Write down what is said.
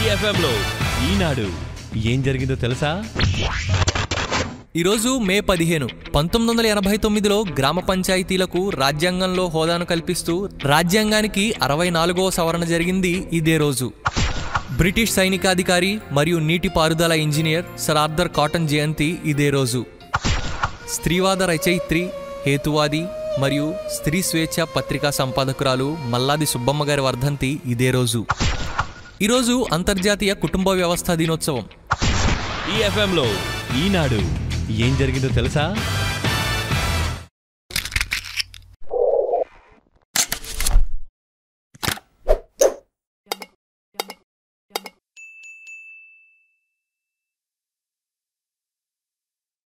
ఈ ఎఫ్ఎంలో ఈనాడు ఏం జరిగిందో తెలుసా ఈరోజు మే పదిహేను పంతొమ్మిది వందల ఎనభై తొమ్మిదిలో గ్రామ పంచాయతీలకు రాజ్యాంగంలో హోదాను కల్పిస్తూ రాజ్యాంగానికి అరవై నాలుగవ సవరణ జరిగింది ఇదే రోజు బ్రిటిష్ సైనికాధికారి మరియు నీటిపారుదల ఇంజనీర్ సర్ ఆర్థర్ కాటన్ జయంతి ఇదే రోజు స్త్రీవాద రచయిత్రి హేతువాది మరియు స్త్రీ స్వేచ్ఛ పత్రికా సంపాదకురాలు మల్లాది సుబ్బమ్మ గారి వర్ధంతి ఇదే రోజు ఈరోజు అంతర్జాతీయ కుటుంబ వ్యవస్థ దినోత్సవం ఈ ఎఫ్ఎంలో ఈనాడు ఏం జరిగిందో తెలుసా